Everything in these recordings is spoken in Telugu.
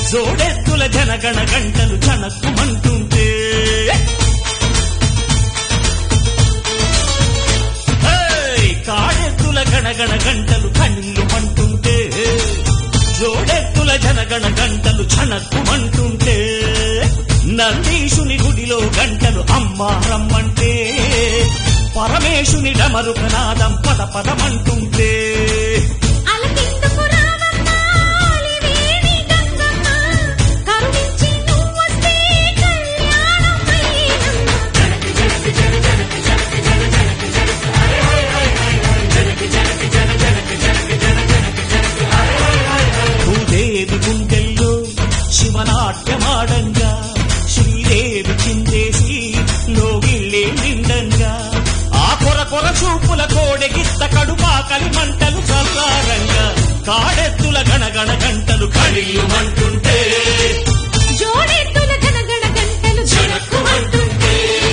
జోడెత్తుల జనగణ గంటలు చనక్కుమంటుంటే హేయ్! కాడెత్తుల గణగణ గంటలు కణిల్లు మంటుంటే జోడెత్తుల జనగణ గంటలు చనక్కుమంటుంటే నందీశుని గుడిలో గంటలు అమ్మా రమ్మంటే పరమేశుని డమరు ప్రనాదం పద పదమంటుంటే అలకిందుకు రావమ్మా అలివేణి గంగమ్మ కరుణించి నువ్వొస్తే కళ్యాణమయ్యేనమ్మ భూదేవి గుండెల్లో శివనాట్యమాడంగా శ్రీదేవి చిందేసి లోగిళ్ళే నిండంగా ఆ కొర కొర చూపుల కోడెగిత్త కడుపాకలి మంటలు చల్లారంగా కాడెత్తుల గణగణ గంటలు కడియుమంటుంటే జోడెత్తుల గణగణ గంటలు జనక్కుమంటుంటే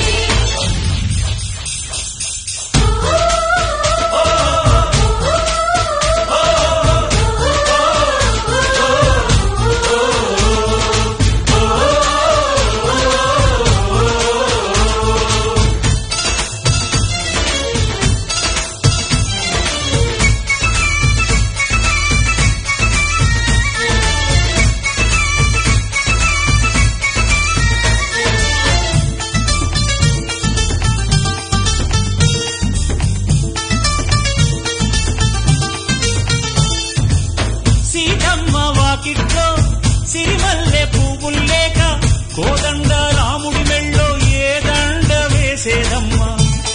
సీతమ్మ వాకిట్లో సిరిమల్లె పువ్వుల్లేక కోదండ రాముడి మెళ్ళో ఏ దండ వేసేదమ్మా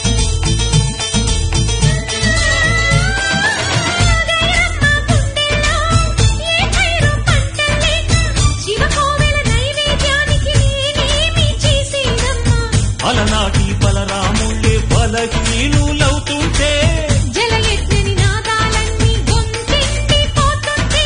ఏ ఖైరు పంటలేక శివకోవెల నైవేద్యానికి నేనేమి చేసేదమ్మా అలనాటి బలరాముళ్ళే బలహీనులవుతుంటే జలయజ్ఞని నాదాలన్నీ గొంతెండి పోతుంటే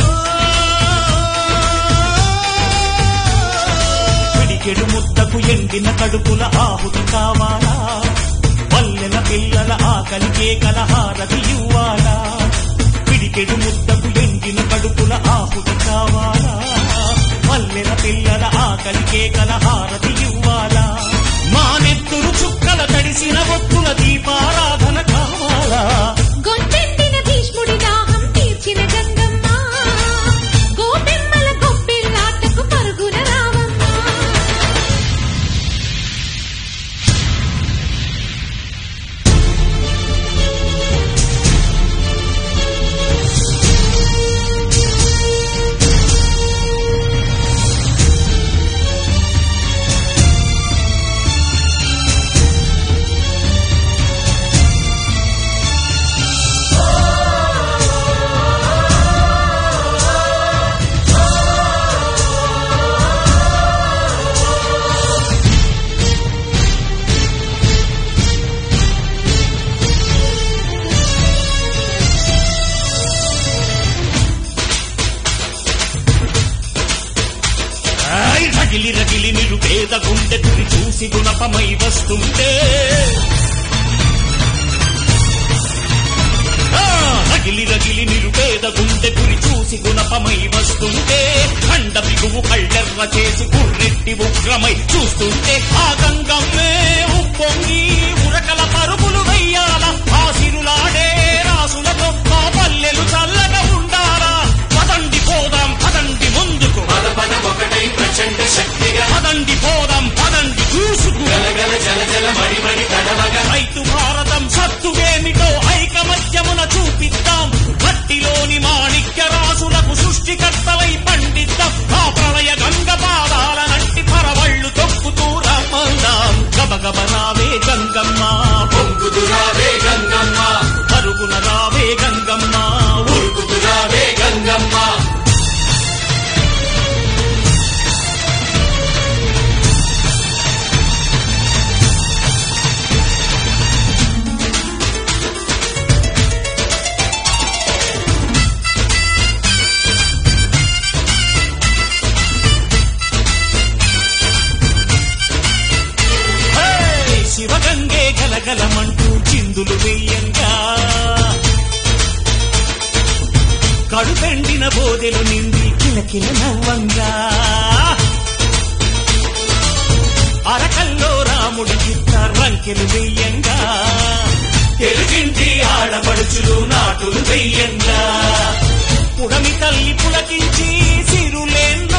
పిడికెడు ముద్దకు ఎండిన కడుపుల ఆహుతి కావాలా పల్లెల పిల్లల ఆకలి కేకల హారతి ఇవ్వాలా పిడికెడు ముద్దకు ఎండిన కడుపుల ఆహుతి కావాలా పల్లెల పిల్లల ఆకలి కేకల హారతి ఇవ్వాలా మానెత్తులు చుక్కల తడిసిన ఒత్తుల దీపారాధన కావాలా గొంతెండిన భీష్ముడి దాహం తీర్చిన గంగమ్మ గోపెమ్మల గొప్పిళ్ళాటకు పరుగున రావమ్మా ఆయ్ రగిలి రగిలి నిరుపేద గుండె తురి చూసి గుణపమై వస్తుంటే ఆ, రగిలి రగిలి నిరుపేద గుండె తురి చూసి గుణపమై వస్తుంటే ఖండ బిగువు కళ్ళెర్ర చేసి కుర్రెట్టి ఉగ్రమై చూస్తుంటే ఆ గంగమ్మే ఉప్పొంగి ఉరకల పరుగులు వెయ్యాల ఆ సిరులాడే రాసులతో మా పల్లెలు చల్లగా ఉండాలా పదండి పోదాం పదండి ముందుకు పద పద ఒకటై ప్రచండ శక్తిగా పదండి పోదాం పదండి చూసుకు గలగల జల జల మడి మడి తడవగా రైతు భారతం సత్తువేమిటో ఐకమత్యమున చూపిద్దాం మట్టిలోని మాణిక్య రాసులకు సృష్టికర్తలై పండిద్దాం ఆ ప్రళయ గంగ పాదాల నంటి పరవళ్ళు తొక్కుతూ రమ్మందాం గబగబ రావే గంగమ్మ పొంగుదురావే గంగమ్మ పరుగున రావే గంగమ్మ ఉరుకుదురావే గంగమ్మ హే! శివగంగే గలగలమంటూ చిందులు వెయ్యంగా కడుపెండిన బోదెలు నిండి కిలకిల నవ్వంగా అరకల్లో రాముడి గిత్త రంకెలు వెయ్యంగా తెలుగింటి ఆడపడుచులు నాటులు వెయ్యంగా పుడమి తల్లి పులకించి సిరులేంద